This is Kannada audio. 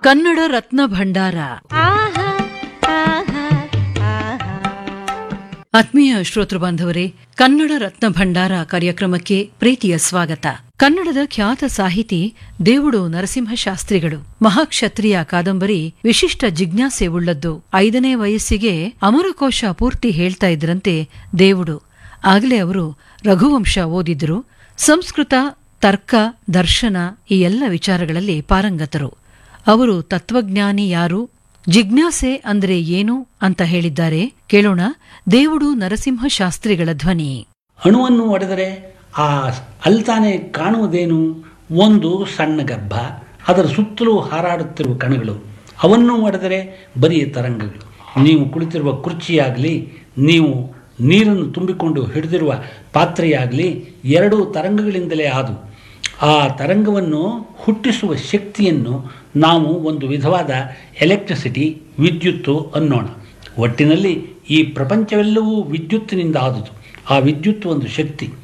ಕನ್ನಡ ರತ್ನ ಭಂಡಾರ ಆಹಾ ಆಹಾ ಆಹಾ ಆತ್ಮೀಯ ಶ್ರೋತೃ ಬಾಂಧವರೇ ಕನ್ನಡ ರತ್ನ ಭಂಡಾರ ಕಾರ್ಯಕ್ರಮಕ್ಕೆ ಪ್ರೀತಿಯ ಸ್ವಾಗತ ಕನ್ನಡದ ಖ್ಯಾತ ಸಾಹಿತಿ ದೇವುಡು ನರಸಿಂಹಶಾಸ್ತ್ರಿಗಳು ಮಹಾಕ್ಷತ್ರಿಯ ಕಾದಂಬರಿ ವಿಶಿಷ್ಟ ಜಿಜ್ಞಾಸೆ ಉಳ್ಳದ್ದು ಐದನೇ ವಯಸ್ಸಿಗೆ ಅಮರಕೋಶ ಪೂರ್ತಿ ಹೇಳ್ತಾ ಇದ್ರಂತೆ ದೇವುಡು ಆಗಲೇ ಅವರು ರಘುವಂಶ ಓದಿದ್ರು ಸಂಸ್ಕೃತ ತರ್ಕ ದರ್ಶನ ಈ ಎಲ್ಲ ವಿಚಾರಗಳಲ್ಲಿ ಪಾರಂಗತರು ಅವರು ತತ್ವಜ್ಞಾನಿ ಯಾರು ಜಿಜ್ಞಾಸೆ ಅಂದ್ರೆ ಏನು ಅಂತ ಹೇಳಿದ್ದಾರೆ ಕೇಳೋಣ ದೇವುಡು ನರಸಿಂಹ ಶಾಸ್ತ್ರಿಗಳ ಧ್ವನಿ ಅಣುವನ್ನು ಒಡೆದರೆ ಆ ಅಲ್ತಾನೆ ಕಾಣುವುದೇನು ಒಂದು ಸಣ್ಣ ಗರ್ಭ ಅದರ ಸುತ್ತಲೂ ಹಾರಾಡುತ್ತಿರುವ ಕಣಗಳು ಅವನ್ನು ಒಡೆದರೆ ಬರೀ ತರಂಗಗಳು ನೀವು ಕುಳಿತಿರುವ ಕುರ್ಚಿಯಾಗಲಿ ನೀವು ನೀರನ್ನು ತುಂಬಿಕೊಂಡು ಹಿಡಿದಿರುವ ಪಾತ್ರೆಯಾಗಲಿ ಎರಡೂ ತರಂಗಗಳಿಂದಲೇ ಆದು ಆ ತರಂಗವನ್ನು ಹುಟ್ಟಿಸುವ ಶಕ್ತಿಯನ್ನು ನಾವು ಒಂದು ವಿಧವಾದ ಎಲೆಕ್ಟ್ರಿಸಿಟಿ ವಿದ್ಯುತ್ತು ಅನ್ನೋಣ ಒಟ್ಟಿನಲ್ಲಿ ಈ ಪ್ರಪಂಚವೆಲ್ಲವೂ ವಿದ್ಯುತ್ತಿನಿಂದ ಆದುದು ಆ ವಿದ್ಯುತ್ ಒಂದು ಶಕ್ತಿ